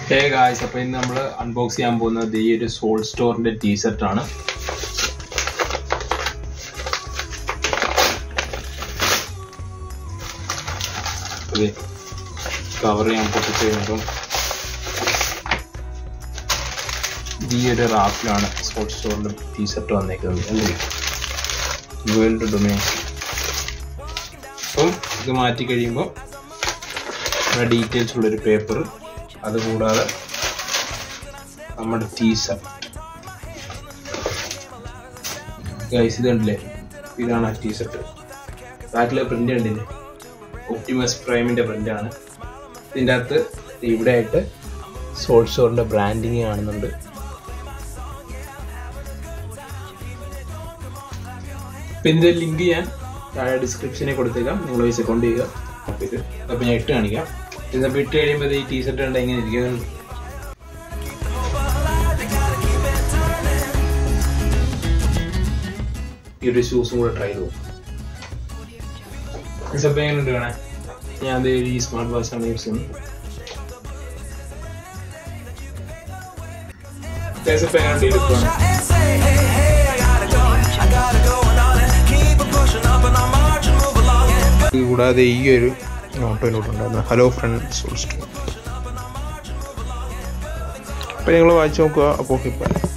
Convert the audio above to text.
hey guys അപ്പോൾ ഇന്ന് നമ്മൾ അൺബോക്സ് ചെയ്യാൻ പോകുന്നത് ഈ ഒരു സോൾ സ്റ്റോറിന്റെ ടീഷർട്ട് ആണ് കവർ ചെയ്യാൻ പൊട്ടിച്ച് കഴിയുമ്പം ഈ ഒരു റാപ്പിലാണ് സോൾ സ്റ്റോറിന്റെ ടീഷർട്ട് വന്നേക്കുന്നത് അല്ലേ വേൾഡ് ഡൊമൈൻ അപ്പം ഇത് മാറ്റി കഴിയുമ്പോൾ ഡീറ്റെയിൽസ് ഉള്ളൊരു പേപ്പർ അതുകൂടാതെ നമ്മുടെ ടീസർ ഗൈസ് ഇത് കണ്ടില്ലേ ഇതാണ് ആ ടീഷർട്ട് ബാക്കിലെ പ്രിന്റ് കണ്ടില്ലേ ഒപ്റ്റിമസ് പ്രൈമിന്റെ പ്രിന്റ് ആണ് ഇതിൻ്റെ അകത്ത് ഇവിടെ ആയിട്ട് സോൾ സ്റ്റോറിന്റെ ബ്രാൻഡിങ് കാണുന്നുണ്ട് അപ്പം ഇതിന്റെ ലിങ്ക് ഞാൻ താഴെ ഡിസ്ക്രിപ്ഷനിൽ കൊടുത്തേക്കാം നിങ്ങൾ പൈസ അക്കൗണ്ട് ചെയ്യുക അപ്പോൾ ഇത് അപ്പോൾ ഞാൻ ഇട്ട് കാണിക്കാം ഇതിപ്പോൾ ഇട്ട് കഴിയുമ്പോൾ ഈ ടീഷർട്ട് കണ്ട എങ്ങനെ ഇരിക്കും ഈ ഒരു ഷൂസും കൂടെ ട്രൈ ചെയ്തു ഇപ്പം എങ്ങനെയുണ്ട് കാണാൻ ഞാൻ അത് ഈ സ്മാർട്ട് വാച്ച് ആണ് യൂസ് ചെയ്യുന്നത് ഇപ്പം എങ്ങനെയുണ്ട് ഇരിക്കുകയാണ് ഇത് കൂടാതെ ഈ ഒരു നോട്ടോയിലോട്ട് ഉണ്ടായിരുന്നു ഹലോ ഫ്രണ്ട് സോൾ സ്റ്റോർ അപ്പം നിങ്ങൾ വായിച്ചു നോക്കുക അപ്പോൾ ഓക്കെ